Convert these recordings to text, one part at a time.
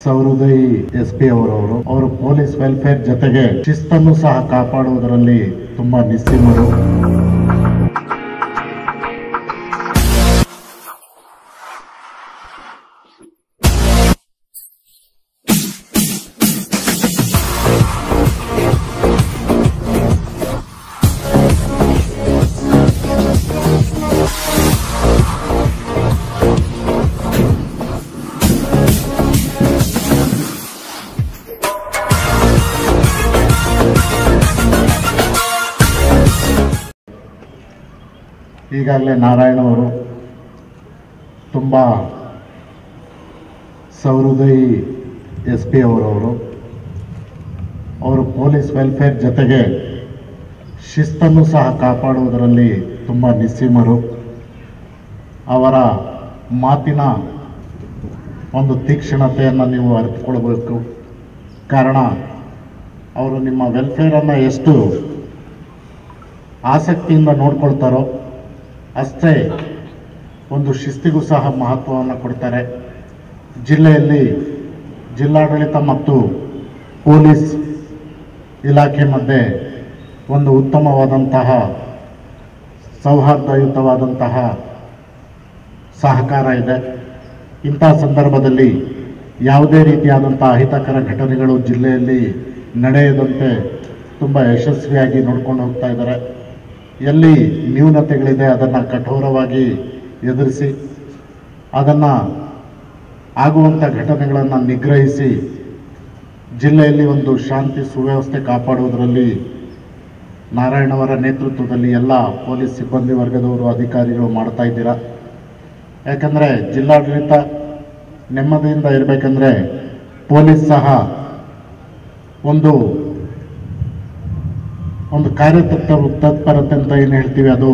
ಸೌಹೃದಯಿ S P ಅವರವರು ಅವರು police welfare ಜೊತೆಗೆ ಶಿಸ್ತನ್ನು ಸಹ ಕಾಪಾಡುವುದರಲ್ಲಿ ತುಂಬಾ ನಿಸ್ಸೀಮರು ಈಗಾಗಲೇ ನಾರಾಯಣ ಅವರು ತುಂಬ ಸೌಹೃದಯಿ ಎಸ್ ಪಿ ಅವರವರು ಅವರು ಪೊಲೀಸ್ ವೆಲ್ಫೇರ್ ಜೊತೆಗೆ ಶಿಸ್ತನ್ನು ಸಹ ಕಾಪಾಡುವುದರಲ್ಲಿ ತುಂಬ ನಿಸ್ಸೀಮರು ಅವರ ಮಾತಿನ ಒಂದು ತೀಕ್ಷ್ಣತೆಯನ್ನು ನೀವು ಅರಿತುಕೊಳ್ಬೇಕು ಕಾರಣ ಅವರು ನಿಮ್ಮ ವೆಲ್ಫೇರನ್ನು ಎಷ್ಟು ಆಸಕ್ತಿಯಿಂದ ನೋಡ್ಕೊಳ್ತಾರೋ ಅಷ್ಟೇ ಒಂದು ಶಿಸ್ತಿಗೂ ಸಹ ಮಹತ್ವವನ್ನು ಕೊಡ್ತಾರೆ ಜಿಲ್ಲೆಯಲ್ಲಿ ಜಿಲ್ಲಾಡಳಿತ ಮತ್ತು ಪೊಲೀಸ್ ಇಲಾಖೆ ಮಧ್ಯೆ ಒಂದು ಉತ್ತಮವಾದಂತಹ ಸೌಹಾರ್ದಯುತವಾದಂತಹ ಸಹಕಾರ ಇದೆ ಇಂಥ ಸಂದರ್ಭದಲ್ಲಿ ಯಾವುದೇ ರೀತಿಯಾದಂಥ ಅಹಿತಕರ ಘಟನೆಗಳು ಜಿಲ್ಲೆಯಲ್ಲಿ ನಡೆಯದಂತೆ ತುಂಬ ಯಶಸ್ವಿಯಾಗಿ ನೋಡ್ಕೊಂಡು ಹೋಗ್ತಾ ಇದ್ದಾರೆ ಎಲ್ಲಿ ನ್ಯೂನತೆಗಳಿದೆ ಅದನ್ನು ಕಠೋರವಾಗಿ ಎದುರಿಸಿ ಅದನ್ನು ಆಗುವಂಥ ಘಟನೆಗಳನ್ನು ನಿಗ್ರಹಿಸಿ ಜಿಲ್ಲೆಯಲ್ಲಿ ಒಂದು ಶಾಂತಿ ಸುವ್ಯವಸ್ಥೆ ಕಾಪಾಡುವುದರಲ್ಲಿ ನಾರಾಯಣವರ ನೇತೃತ್ವದಲ್ಲಿ ಎಲ್ಲ ಪೊಲೀಸ್ ಸಿಬ್ಬಂದಿ ವರ್ಗದವರು ಅಧಿಕಾರಿಗಳು ಮಾಡ್ತಾ ಇದ್ದೀರಾ ಯಾಕಂದರೆ ಜಿಲ್ಲಾಡಳಿತ ನೆಮ್ಮದಿಯಿಂದ ಇರಬೇಕಂದ್ರೆ ಪೊಲೀಸ್ ಸಹ ಒಂದು ಒಂದು ಕಾರ್ಯತತ್ವ ತತ್ಪರತೆ ಅಂತ ಏನು ಹೇಳ್ತೀವಿ ಅದು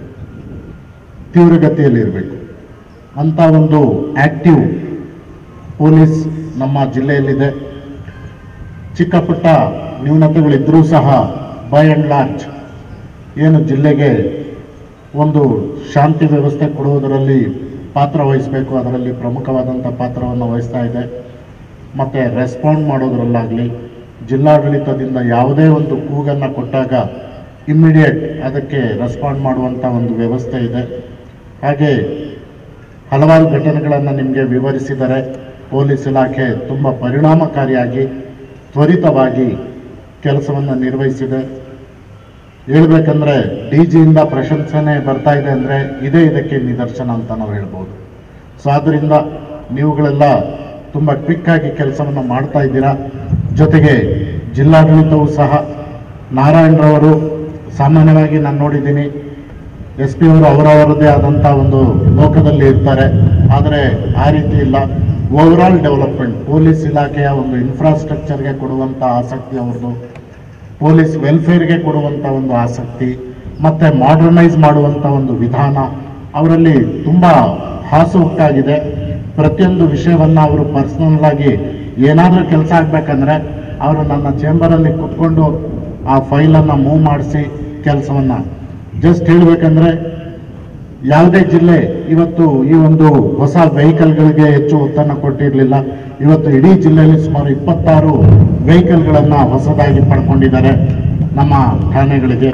ತೀವ್ರಗತಿಯಲ್ಲಿ ಇರಬೇಕು ಅಂತ ಒಂದು ಆಕ್ಟಿವ್ ಪೊಲೀಸ್ ನಮ್ಮ ಜಿಲ್ಲೆಯಲ್ಲಿದೆ ಚಿಕ್ಕ ಪುಟ್ಟ ನ್ಯೂನತೆಗಳಿದ್ದರೂ ಸಹ ಬೈ ಆ್ಯಂಡ್ ಲಾರ್ಜ್ ಏನು ಜಿಲ್ಲೆಗೆ ಒಂದು ಶಾಂತಿ ವ್ಯವಸ್ಥೆ ಕೊಡುವುದರಲ್ಲಿ ಪಾತ್ರ ವಹಿಸಬೇಕು ಅದರಲ್ಲಿ ಪ್ರಮುಖವಾದಂಥ ಪಾತ್ರವನ್ನು ವಹಿಸ್ತಾ ಇದೆ ಮತ್ತು ರೆಸ್ಪಾಂಡ್ ಮಾಡೋದರಲ್ಲಾಗಲಿ ಜಿಲ್ಲಾಡಳಿತದಿಂದ ಯಾವುದೇ ಒಂದು ಕೂಗನ್ನು ಕೊಟ್ಟಾಗ ಇಮ್ಮಿಡಿಯೇಟ್ ಅದಕ್ಕೆ ರೆಸ್ಪಾಂಡ್ ಮಾಡುವಂಥ ಒಂದು ವ್ಯವಸ್ಥೆ ಇದೆ ಹಾಗೆ ಹಲವಾರು ಘಟನೆಗಳನ್ನು ನಿಮಗೆ ವಿವರಿಸಿದರೆ ಪೊಲೀಸ್ ಇಲಾಖೆ ತುಂಬ ಪರಿಣಾಮಕಾರಿಯಾಗಿ ತ್ವರಿತವಾಗಿ ಕೆಲಸವನ್ನು ನಿರ್ವಹಿಸಿದೆ ಹೇಳ್ಬೇಕಂದ್ರೆ ಡಿ ಜಿಯಿಂದ ಪ್ರಶಂಸನೆ ಬರ್ತಾ ಇದೆ ಅಂದರೆ ಇದೇ ಇದಕ್ಕೆ ನಿದರ್ಶನ ಅಂತ ನಾವು ಹೇಳ್ಬೋದು ಸೊ ಆದ್ದರಿಂದ ನೀವುಗಳೆಲ್ಲ ತುಂಬ ಕ್ವಿಕ್ಕಾಗಿ ಕೆಲಸವನ್ನು ಮಾಡ್ತಾ ಇದ್ದೀರಾ ಜೊತೆಗೆ ಜಿಲ್ಲಾಡಳಿತವೂ ಸಹ ನಾರಾಯಣರವರು ಸಾಮಾನ್ಯವಾಗಿ ನಾನು ನೋಡಿದ್ದೀನಿ ಎಸ್ ಪಿ ಅವರು ಅವರವರದೇ ಆದಂಥ ಒಂದು ಲೋಕದಲ್ಲಿ ಇರ್ತಾರೆ ಆದರೆ ಆ ರೀತಿ ಇಲ್ಲ ಓವರಾಲ್ ಡೆವಲಪ್ಮೆಂಟ್ ಪೊಲೀಸ್ ಇಲಾಖೆಯ ಒಂದು ಇನ್ಫ್ರಾಸ್ಟ್ರಕ್ಚರ್ಗೆ ಕೊಡುವಂಥ ಆಸಕ್ತಿ ಅವ್ರದ್ದು ಪೊಲೀಸ್ ವೆಲ್ಫೇರ್ಗೆ ಕೊಡುವಂಥ ಒಂದು ಆಸಕ್ತಿ ಮತ್ತು ಮಾಡರ್ನೈಸ್ ಮಾಡುವಂಥ ಒಂದು ವಿಧಾನ ಅವರಲ್ಲಿ ತುಂಬ ಹಾಸುಹೊಕ್ಕಾಗಿದೆ ಪ್ರತಿಯೊಂದು ವಿಷಯವನ್ನು ಅವರು ಪರ್ಸನಲ್ ಆಗಿ ಏನಾದರೂ ಕೆಲಸ ಆಗಬೇಕಂದ್ರೆ ಅವರು ನನ್ನ ಚೇಂಬರಲ್ಲಿ ಕುತ್ಕೊಂಡು ಆ ಫೈಲನ್ನು ಮೂವ್ ಮಾಡಿಸಿ ಕೆಲಸವನ್ನು ಜಸ್ಟ್ ಹೇಳಬೇಕಂದ್ರೆ ಯಾವುದೇ ಜಿಲ್ಲೆ ಇವತ್ತು ಈ ಒಂದು ಹೊಸ ವೆಹಿಕಲ್ಗಳಿಗೆ ಹೆಚ್ಚು ಒತ್ತನ್ನು ಕೊಟ್ಟಿರಲಿಲ್ಲ ಇವತ್ತು ಇಡೀ ಜಿಲ್ಲೆಯಲ್ಲಿ ಸುಮಾರು ಇಪ್ಪತ್ತಾರು ವೆಹಿಕಲ್ಗಳನ್ನು ಹೊಸದಾಗಿ ಪಡ್ಕೊಂಡಿದ್ದಾರೆ ನಮ್ಮ ಠಾಣೆಗಳಿಗೆ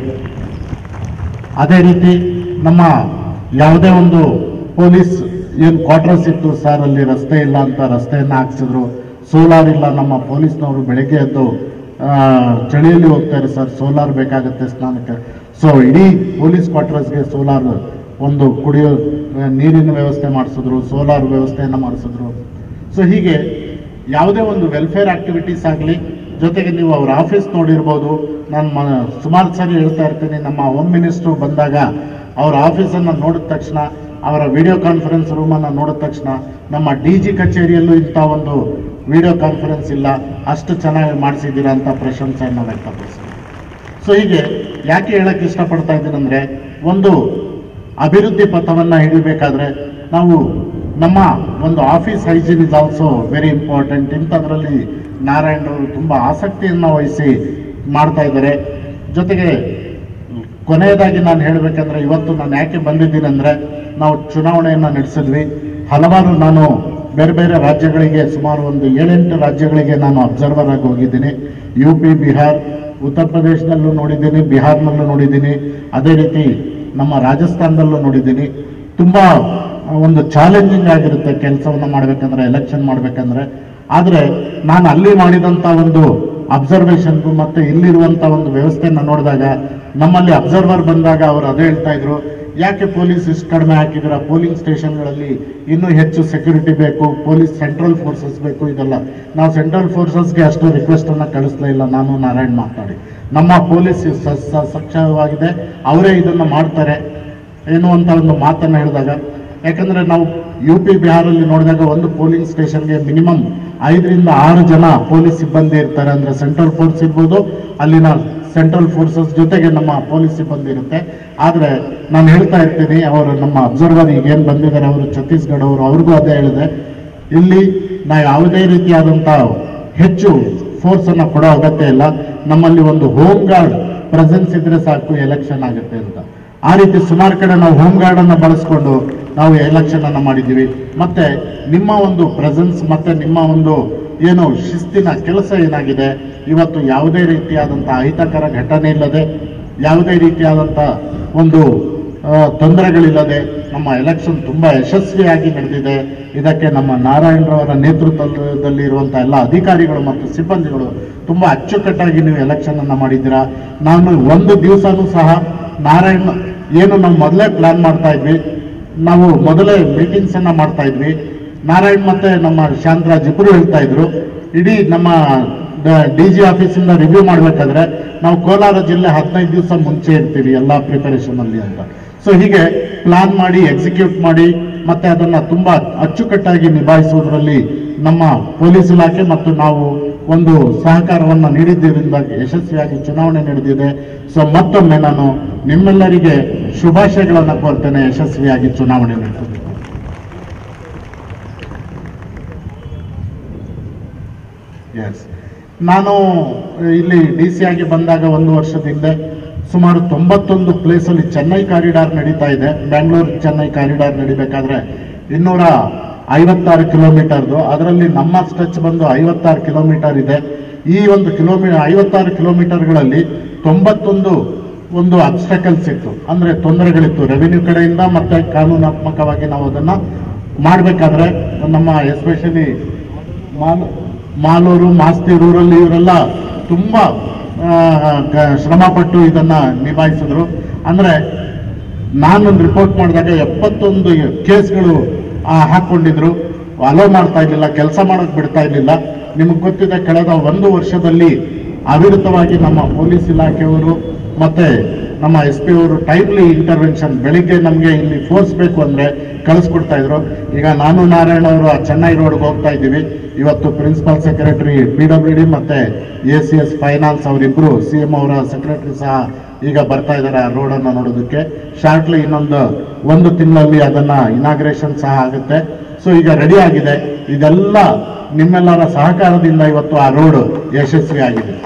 ಅದೇ ರೀತಿ ನಮ್ಮ ಯಾವುದೇ ಒಂದು ಪೊಲೀಸ್ ಏನು ಕ್ವಾರ್ಟರ್ಸ್ ಇತ್ತು ಸರ್ ಅಲ್ಲಿ ರಸ್ತೆ ಇಲ್ಲ ಅಂತ ರಸ್ತೆಯನ್ನು ಹಾಕ್ಸಿದ್ರು ಸೋಲಾರ್ ಇಲ್ಲ ನಮ್ಮ ಪೊಲೀಸ್ನವರು ಬೆಳಗ್ಗೆ ಎದ್ದು ಆ, ಚಳಿಯಲ್ಲಿ ಹೋಗ್ತಾರೆ ಸರ್ ಸೋಲಾರ್ ಬೇಕಾಗುತ್ತೆ ಸ್ನಾನಕ್ಕೆ ಸೊ ಇಡೀ ಪೊಲೀಸ್ ಕ್ವಾರ್ಟರ್ಸ್ಗೆ ಸೋಲಾರ್ ಒಂದು ಕುಡಿಯೋ ಆ, ನೀರಿನ ವ್ಯವಸ್ಥೆ ಮಾಡಿಸಿದ್ರು ಸೋಲಾರ್ ವ್ಯವಸ್ಥೆಯನ್ನು ಮಾಡಿಸಿದ್ರು ಸೊ ಹೀಗೆ ಯಾವುದೇ ಒಂದು ವೆಲ್ಫೇರ್ ಆಕ್ಟಿವಿಟೀಸ್ ಆಗಲಿ ಜೊತೆಗೆ ನೀವು ಅವ್ರ ಆಫೀಸ್ ನೋಡಿರ್ಬೋದು ನಾನು ಮ ಸುಮಾರು ಸಾರಿ ಹೇಳ್ತಾ ಇರ್ತೀನಿ ನಮ್ಮ ಹೋಮ್ ಮಿನಿಸ್ಟ್ರು ಬಂದಾಗ ಅವ್ರ ಆಫೀಸನ್ನು ನೋಡಿದ ತಕ್ಷಣ ಅವರ ವಿಡಿಯೋ ಕಾನ್ಫರೆನ್ಸ್ ರೂಮನ್ನು ನೋಡಿದ ತಕ್ಷಣ ನಮ್ಮ ಡಿ ಜಿ ಕಚೇರಿಯಲ್ಲೂ ಇಂಥ ಒಂದು ವಿಡಿಯೋ ಕಾನ್ಫರೆನ್ಸ್ ಇಲ್ಲ ಅಷ್ಟು ಚೆನ್ನಾಗಿ ಮಾಡಿಸಿದ್ದೀರಾ ಅಂತ ಪ್ರಶಂಸೆಯನ್ನು ವ್ಯಕ್ತಪಡಿಸ್ತೀನಿ ಸೊ ಹೀಗೆ ಯಾಕೆ ಹೇಳಕ್ಕೆ ಇಷ್ಟಪಡ್ತಾ ಇದ್ದೀನಂದ್ರೆ ಒಂದು ಅಭಿವೃದ್ಧಿ ಪಥವನ್ನು ಹಿಡಿಬೇಕಾದ್ರೆ ನಾವು ನಮ್ಮ ಒಂದು office hygiene is also very important ಇಂಥದ್ರಲ್ಲಿ ನಾರಾಯಣರವರು ತುಂಬ ಆಸಕ್ತಿಯನ್ನು ವಹಿಸಿ ಮಾಡ್ತಾ ಇದ್ದಾರೆ ಜೊತೆಗೆ ಕೊನೆಯದಾಗಿ ನಾನು ಹೇಳಬೇಕಂದ್ರೆ ಇವತ್ತು ನಾನು ಯಾಕೆ ಬಂದಿದ್ದೀನಿ ಅಂದರೆ ನಾವು ಚುನಾವಣೆಯನ್ನು ನಡೆಸಿದ್ವಿ ಹಲವಾರು ನಾನು ಬೇರೆ ಬೇರೆ ರಾಜ್ಯಗಳಿಗೆ ಸುಮಾರು ಒಂದು ಏಳೆಂಟು ರಾಜ್ಯಗಳಿಗೆ ನಾನು ಅಬ್ಸರ್ವರ್ ಆಗಿ ಹೋಗಿದ್ದೀನಿ ಯು ಪಿ ಬಿಹಾರ್ ಉತ್ತರ ಪ್ರದೇಶದಲ್ಲೂ ನೋಡಿದ್ದೀನಿ ಬಿಹಾರ್ನಲ್ಲೂ ನೋಡಿದ್ದೀನಿ ಅದೇ ರೀತಿ ನಮ್ಮ ರಾಜಸ್ಥಾನದಲ್ಲೂ ನೋಡಿದ್ದೀನಿ ತುಂಬ ಒಂದು ಚಾಲೆಂಜಿಂಗ್ ಆಗಿರುತ್ತೆ ಕೆಲಸವನ್ನು ಮಾಡಬೇಕಂದ್ರೆ ಎಲೆಕ್ಷನ್ ಮಾಡಬೇಕಂದ್ರೆ ಆದರೆ ನಾನು ಅಲ್ಲಿ ಮಾಡಿದಂಥ ಒಂದು ಅಬ್ಸರ್ವೇಷನ್ಗೂ ಮತ್ತೆ ಇಲ್ಲಿರುವಂಥ ಒಂದು ವ್ಯವಸ್ಥೆನ ನೋಡಿದಾಗ ನಮ್ಮಲ್ಲಿ ಅಬ್ಸರ್ವರ್ ಬಂದಾಗ ಅವರು ಅದೇ ಹೇಳ್ತಾ ಇದ್ರು ಯಾಕೆ ಪೊಲೀಸ್ ಇಷ್ಟು ಕಡಿಮೆ ಹಾಕಿದ್ದೀರಾ ಪೋಲಿಂಗ್ ಸ್ಟೇಷನ್ಗಳಲ್ಲಿ ಇನ್ನೂ ಹೆಚ್ಚು ಸೆಕ್ಯೂರಿಟಿ ಬೇಕು ಪೊಲೀಸ್ ಸೆಂಟ್ರಲ್ ಫೋರ್ಸಸ್ ಬೇಕು ಇದೆಲ್ಲ ನಾವು ಸೆಂಟ್ರಲ್ ಫೋರ್ಸಸ್ಗೆ ಅಷ್ಟು ರಿಕ್ವೆಸ್ಟ್ ಅನ್ನ ಕಳಿಸ್ಲೇ ಇಲ್ಲ ನಾನು ನಾರಾಯಣ್ ಮಾತಾಡಿ ನಮ್ಮ ಪೊಲೀಸ್ ಸ- ಸ- ಸಕ್ಷಮವಾಗಿದೆ ಅವರೇ ಇದನ್ನ ಮಾಡ್ತಾರೆ ಎನ್ನುವಂತ ಒಂದು ಮಾತನ್ನ ಹೇಳಿದಾಗ ಯಾಕಂದ್ರೆ ನಾವು ಯು ಪಿ ಬಿಹಾರಲ್ಲಿ ನೋಡಿದಾಗ ಒಂದು ಪೋಲಿಂಗ್ ಸ್ಟೇಷನ್ಗೆ ಮಿನಿಮಮ್ ಐದರಿಂದ ಆರು ಜನ ಪೊಲೀಸ್ ಸಿಬ್ಬಂದಿ ಇರ್ತಾರೆ ಅಂದ್ರೆ ಸೆಂಟ್ರಲ್ ಫೋರ್ಸ್ ಇರ್ಬೋದು ಅಲ್ಲಿನ ಸೆಂಟ್ರಲ್ ಫೋರ್ಸಸ್ ಜೊತೆಗೆ ನಮ್ಮ ಪೊಲೀಸ್ ಸಿಬ್ಬಂದಿ ಇರುತ್ತೆ ಆದ್ರೆ ನಾನು ಹೇಳ್ತಾ ಇರ್ತೀನಿ ಅವರು ನಮ್ಮ ಅಬ್ಸರ್ವರ್ ಈಗ ಏನ್ ಬಂದಿದ್ದಾರೆ ಅವರು ಛತ್ತೀಸ್ಗಢ ಅವರು ಅವ್ರಿಗೂ ಅದೇ ಹೇಳಿದೆ ಇಲ್ಲಿ ನಾವು ಯಾವುದೇ ರೀತಿಯಾದಂತ ಹೆಚ್ಚು ಫೋರ್ಸ್ ಅನ್ನ ಕೊಡೋ ಅಗತ್ಯ ಇಲ್ಲ ನಮ್ಮಲ್ಲಿ ಒಂದು ಹೋಮ್ ಗಾರ್ಡ್ ಪ್ರೆಸೆನ್ಸ್ ಇದ್ರೆ ಸಾಕು ಎಲೆಕ್ಷನ್ ಆಗುತ್ತೆ ಅಂತ ಆ ರೀತಿ ಸುಮಾರು ಕಡೆ ನಾವು ಹೋಮ್ ಗಾರ್ಡ್ ಅನ್ನ ಬಳಸ್ಕೊಂಡು ನಾವು ಎಲೆಕ್ಷನ್ ಅನ್ನ ಮಾಡಿದ್ದೀವಿ ಮತ್ತೆ ನಿಮ್ಮ ಒಂದು ಪ್ರೆಸೆನ್ಸ್ ಮತ್ತೆ ನಿಮ್ಮ ಒಂದು ಏನು ಶಿಸ್ತಿನ ಕೆಲಸ ಏನಾಗಿದೆ ಇವತ್ತು ಯಾವುದೇ ರೀತಿಯಾದಂತಹ ಅಹಿತಕರ ಘಟನೆ ಇಲ್ಲದೆ ಯಾವುದೇ ರೀತಿಯಾದಂಥ ಒಂದು ಆ, ತೊಂದರೆಗಳಿಲ್ಲದೆ ನಮ್ಮ ಎಲೆಕ್ಷನ್ ತುಂಬಾ ಯಶಸ್ವಿಯಾಗಿ ನಡೆದಿದೆ ಇದಕ್ಕೆ ನಮ್ಮ ನಾರಾಯಣರವರ ನೇತೃತ್ವದಲ್ಲಿ ಇರುವಂತಹ ಎಲ್ಲ ಅಧಿಕಾರಿಗಳು ಮತ್ತು ಸಿಬ್ಬಂದಿಗಳು ತುಂಬಾ ಅಚ್ಚುಕಟ್ಟಾಗಿ ನೀವು ಎಲೆಕ್ಷನ್ ಅನ್ನ ಮಾಡಿದ್ದೀರಾ ನಾನು ಒಂದು ದಿವಸನೂ ಸಹ ನಾರಾಯಣ್ ಏನು ನಾವು ಮೊದಲೇ ಪ್ಲಾನ್ ಮಾಡ್ತಾ ಇದ್ವಿ ನಾವು ಮೊದಲೇ ಮೀಟಿಂಗ್ಸ್ ಅನ್ನ ಮಾಡ್ತಾ ಇದ್ವಿ ನಾರಾಯಣ್ ಮತ್ತೆ ನಮ್ಮ ಶಾಂತರಾಜ್ ಇಬ್ರು ಹೇಳ್ತಾ ಇದ್ರು ಇಡೀ ನಮ್ಮ ಡಿ ಜಿ ಆಫೀಸಿಂದ ರಿವ್ಯೂ ಮಾಡ್ಬೇಕಾದ್ರೆ ನಾವು ಕೋಲಾರ ಜಿಲ್ಲೆ ಹದಿನೈದು ದಿವಸ ಮುಂಚೆ ಇರ್ತೀವಿ ಎಲ್ಲಾ ಪ್ರಿಪರೇಷನ್ ಅಲ್ಲಿ ಅಂತ ಸೊ ಹೀಗೆ ಪ್ಲಾನ್ ಮಾಡಿ ಎಕ್ಸಿಕ್ಯೂಟ್ ಮಾಡಿ ಮತ್ತೆ ಅದನ್ನ ತುಂಬಾ ಅಚ್ಚುಕಟ್ಟಾಗಿ ನಿಭಾಯಿಸುವುದರಲ್ಲಿ ನಮ್ಮ ಪೊಲೀಸ್ ಇಲಾಖೆ ಮತ್ತು ನಾವು ಒಂದು ಸಹಕಾರವನ್ನು ನೀಡಿದ್ದರಿಂದ ಯಶಸ್ವಿಯಾಗಿ ಚುನಾವಣೆ ನಡೆದಿದೆ ಸೊ ಮತ್ತೊಮ್ಮೆ ನಾನು ನಿಮ್ಮೆಲ್ಲರಿಗೆ ಶುಭಾಶಯಗಳನ್ನು ಕೋರ್ತೇನೆ ಯಶಸ್ವಿಯಾಗಿ ಚುನಾವಣೆ ನಡೆದಿದೆ ಎಸ್ ನಾನು ಇಲ್ಲಿ ಡಿ ಸಿ ಆಗಿ ಬಂದಾಗ ಒಂದು ವರ್ಷದ ಹಿಂದೆ ಸುಮಾರು ತೊಂಬತ್ತೊಂದು ಪ್ಲೇಸಲ್ಲಿ ಚೆನ್ನೈ ಕಾರಿಡಾರ್ ನಡೀತಾ ಇದೆ ಬೆಂಗಳೂರು ಚೆನ್ನೈ ಕಾರಿಡಾರ್ ನಡಿಬೇಕಾದ್ರೆ ಇನ್ನೂರ ಐವತ್ತಾರು ಕಿಲೋಮೀಟರ್ದು ಅದರಲ್ಲಿ ನಮ್ಮ ಸ್ಟ್ರೆಚ್ ಬಂದು ಐವತ್ತಾರು ಕಿಲೋಮೀಟರ್ ಇದೆ ಈ ಒಂದು ಕಿಲೋಮೀ ಐವತ್ತಾರು ಕಿಲೋಮೀಟರ್ಗಳಲ್ಲಿ ತೊಂಬತ್ತೊಂದು ಒಂದು ಅಬ್ಸ್ಟಕಲ್ಸ್ ಇತ್ತು ಅಂದ್ರೆ ತೊಂದರೆಗಳಿತ್ತು ರೆವಿನ್ಯೂ ಕಡೆಯಿಂದ ಮತ್ತೆ ಕಾನೂನಾತ್ಮಕವಾಗಿ ನಾವು ಅದನ್ನ ಮಾಡಬೇಕಾದ್ರೆ ನಮ್ಮ ಎಸ್ಪೆಷಲಿ ಮಾಲ್ ಮಾಲೂರು ಮಾಸ್ತಿ ರೂರಲ್ಲಿ ಇವರೆಲ್ಲ ತುಂಬಾ ಆ, ಕ- ಶ್ರಮಪಟ್ಟು ಇದನ್ನ ನಿಭಾಯಿಸಿದ್ರು ಅಂದ್ರೆ ನಾನೊಂದು ರಿಪೋರ್ಟ್ ಮಾಡಿದಾಗ ಎಪ್ಪತ್ತೊಂದು ಕೇಸ್ಗಳು ಆ, ಹಾಕೊಂಡಿದ್ರು ಅಲೋ ಮಾಡ್ತಾ ಇರ್ಲಿಲ್ಲ ಕೆಲಸ ಮಾಡೋಕ್ ಬಿಡ್ತಾ ಇರ್ಲಿಲ್ಲ ನಿಮಗೆ ಗೊತ್ತಿದೆ ಕಳೆದ ಒಂದು ವರ್ಷದಲ್ಲಿ ಅವಿರತವಾಗಿ ನಮ್ಮ ಪೊಲೀಸ್ ಇಲಾಖೆಯವರು ಮತ್ತೆ ನಮ್ಮ ಎಸ್ ಪಿ ಅವರು ಟೈಮ್ಲಿ ಇಂಟರ್ವೆನ್ಷನ್ ಬೆಳಿಗ್ಗೆ ನಮಗೆ ಇಲ್ಲಿ ಫೋರ್ಸ್ ಬೇಕು ಅಂದ್ರೆ ಕಳಿಸ್ಕೊಡ್ತಾ ಇದ್ರು ಈಗ ನಾನು ನಾರಾಯಣ ಅವರು ಆ ಚೆನ್ನೈ ರೋಡ್ಗೆ ಹೋಗ್ತಾ ಇದ್ದೀವಿ ಇವತ್ತು principal secretary P W D ಮತ್ತೆ ಎ ಸಿ ಎಸ್ ಫೈನಾನ್ಸ್ ಅವರಿಬ್ರು ಸಿ ಎಂ ಅವರ ಸೆಕ್ರೆಟರಿ ಸಹ ಈಗ ಬರ್ತಾ ಇದ್ದಾರೆ ಆ ರೋಡ್ ಅನ್ನ ನೋಡೋದಕ್ಕೆ ಶಾರ್ಟ್ಲಿ ಇನ್ನೊಂದು ಒಂದು ತಿಂಗಳಲ್ಲಿ ಅದನ್ನ ಇನಾಗ್ರೇಷನ್ ಸಹ ಆಗುತ್ತೆ ಸೊ ಈಗ ರೆಡಿ ಆಗಿದೆ ಇದೆಲ್ಲ ನಿಮ್ಮೆಲ್ಲರ ಸಹಕಾರದಿಂದ ಇವತ್ತು ಆ ರೋಡ್ ಯಶಸ್ವಿ ಆಗಿದೆ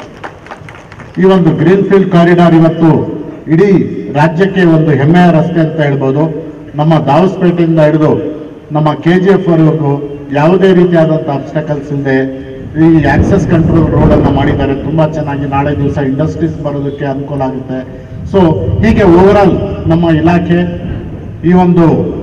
ಈ ಒಂದು ಗ್ರೀನ್ ಫೀಲ್ಡ್ ಕಾರಿಡಾರ್ ಇವತ್ತು ಇಡೀ ರಾಜ್ಯಕ್ಕೆ ಒಂದು ಹೆಮ್ಮೆಯ ರಸ್ತೆ ಅಂತ ಹೇಳ್ಬೋದು ನಮ್ಮ ದಾವಸ್ಪೇಟೆಯಿಂದ ಹಿಡಿದು ನಮ್ಮ ಕೆ ಜಿ ಎಫ್ ವರೆಗೂ ಯಾವುದೇ ರೀತಿಯಾದಂಥ ಅಬ್ಸ್ಟಕಲ್ಸ್ ಇಲ್ಲದೆ ಈ ಆಕ್ಸೆಸ್ ಕಂಟ್ರೋಲ್ ರೋಡ್ ಅನ್ನ ಮಾಡಿದ್ದಾರೆ ತುಂಬಾ ಚೆನ್ನಾಗಿ ನಾಳೆ ದಿವಸ ಇಂಡಸ್ಟ್ರೀಸ್ ಬರೋದಕ್ಕೆ ಅನುಕೂಲ ಆಗುತ್ತೆ ಸೊ ಹೀಗೆ ಓವರ್ ಆಲ್ ನಮ್ಮ ಇಲಾಖೆ ಈ ಒಂದು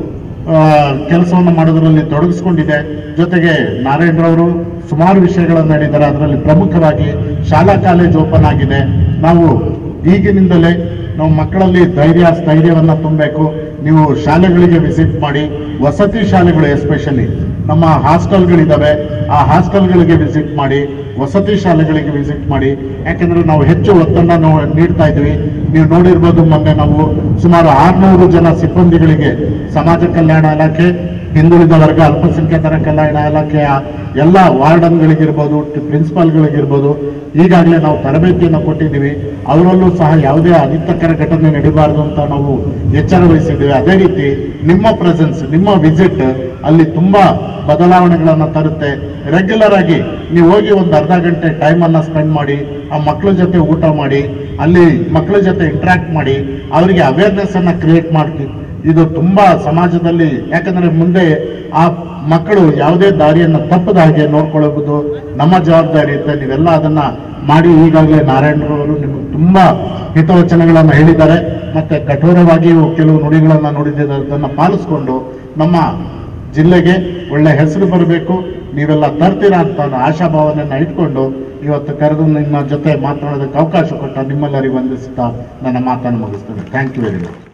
ಕೆಲಸವನ್ನು ಮಾಡೋದರಲ್ಲಿ ತೊಡಗಿಸ್ಕೊಂಡಿದೆ ಜೊತೆಗೆ ನಾರಾಯಣರವರು ಸುಮಾರು ವಿಷಯಗಳನ್ನು ಹೇಳಿದ್ದಾರೆ ಅದರಲ್ಲಿ ಪ್ರಮುಖವಾಗಿ ಶಾಲಾ ಕಾಲೇಜು ಓಪನ್ ಆಗಿದೆ ನಾವು ಈಗಿನಿಂದಲೇ ನಾವು ಮಕ್ಕಳಲ್ಲಿ ಧೈರ್ಯ ಸ್ಥೈರ್ಯವನ್ನ ತುಂಬಬೇಕು ನೀವು ಶಾಲೆಗಳಿಗೆ ವಿಸಿಟ್ ಮಾಡಿ ವಸತಿ ಶಾಲೆಗಳು ಎಸ್ಪೆಷಲಿ ನಮ್ಮ ಹಾಸ್ಟೆಲ್ಗಳಿದ್ದಾವೆ ಆ ಹಾಸ್ಟೆಲ್ಗಳಿಗೆ ವಿಸಿಟ್ ಮಾಡಿ ವಸತಿ ಶಾಲೆಗಳಿಗೆ ವಿಸಿಟ್ ಮಾಡಿ ಯಾಕೆಂದ್ರೆ ನಾವು ಹೆಚ್ಚು ಒತ್ತಡ ನೋ- ನೀಡ್ತಾ ಇದ್ವಿ ನೀವು ನೋಡಿರ್ಬೋದು ಮೊನ್ನೆ ನಾವು ಸುಮಾರು ಆರ್ನೂರು ಜನ ಸಿಬ್ಬಂದಿಗಳಿಗೆ ಸಮಾಜ ಕಲ್ಯಾಣ ಇಲಾಖೆ ಹಿಂದುಳಿದ ವರ್ಗ ಅಲ್ಪಸಂಖ್ಯಾತರ ಕಲ್ಯಾಣ ಇಲಾಖೆಯ ಎಲ್ಲ ವಾರ್ಡನ್ಗಳಿಗಿರ್ಬೋದು ಪ್ರಿನ್ಸಿಪಾಲ್ಗಳಿಗಿರ್ಬೋದು ಈಗಾಗಲೇ ನಾವು ತರಬೇತಿಯನ್ನು ಕೊಟ್ಟಿದ್ದೀವಿ ಅವರಲ್ಲೂ ಸಹ ಯಾವುದೇ ಅಹಿತಕರ ಘಟನೆ ನಡೀಬಾರದು ಅಂತ ನಾವು ಎಚ್ಚರ ವಹಿಸಿದ್ದೀವಿ ಅದೇ ರೀತಿ ನಿಮ್ಮ ಪ್ರೆಸೆನ್ಸ್ ನಿಮ್ಮ ವಿಸಿಟ್ ಅಲ್ಲಿ ತುಂಬಾ ಬದಲಾವಣೆಗಳನ್ನು ತರುತ್ತೆ ರೆಗ್ಯುಲರ್ ಆಗಿ ನೀವು ಹೋಗಿ ಒಂದು ಅರ್ಧ ಗಂಟೆ ಟೈಮ್ ಅನ್ನ ಸ್ಪೆಂಡ್ ಮಾಡಿ ಆ ಮಕ್ಕಳ ಜೊತೆ ಊಟ ಮಾಡಿ ಅಲ್ಲಿ ಮಕ್ಕಳ ಜೊತೆ ಇಂಟ್ರಾಕ್ಟ್ ಮಾಡಿ ಅವರಿಗೆ ಅವೇರ್ನೆಸ್ ಅನ್ನ ಕ್ರಿಯೇಟ್ ಮಾಡಿ ಇದು ತುಂಬಾ ಸಮಾಜದಲ್ಲಿ ಯಾಕಂದ್ರೆ ಮುಂದೆ ಆ ಮಕ್ಕಳು ಯಾವುದೇ ದಾರಿಯನ್ನು ತಪ್ಪದ ಹಾಗೆ ನೋಡ್ಕೊಳ್ಳಬಹುದು ನಮ್ಮ ಜವಾಬ್ದಾರಿ ಇರುತ್ತೆ ನೀವೆಲ್ಲ ಅದನ್ನ ಮಾಡಿ ಈಗಾಗಲೇ ನಾರಾಯಣರವರು ನಿಮಗೆ ತುಂಬಾ ಹಿತವಚನಗಳನ್ನು ಹೇಳಿದ್ದಾರೆ ಮತ್ತೆ ಕಠೋರವಾಗಿಯೂ ಕೆಲವು ನುಡಿಗಳನ್ನು ನುಡಿದಿದ್ದಾರೆ ಅದನ್ನು ಪಾಲಿಸ್ಕೊಂಡು ನಮ್ಮ ಜಿಲ್ಲೆಗೆ ಒಳ್ಳೆ ಹೆಸರು ಬರಬೇಕು ನೀವೆಲ್ಲ ತರ್ತೀರಾ ಅಂತ ಅನ್ನೋ ಆಶಾಭಾವನೆಯನ್ನ ಇಟ್ಕೊಂಡು ಇವತ್ತು ಕರೆದು ನಿಮ್ಮ ಜೊತೆ ಮಾತನಾಡೋದಕ್ಕೆ ಅವಕಾಶ ಕೊಟ್ಟ ನಿಮ್ಮೆಲ್ಲರಿಗೂ ವಂದಿಸುತ್ತಾ ನನ್ನ ಮಾತನ್ನು ಮುಗಿಸ್ತೇನೆ ಥ್ಯಾಂಕ್ ಯು ವೆರಿ ಮಚ್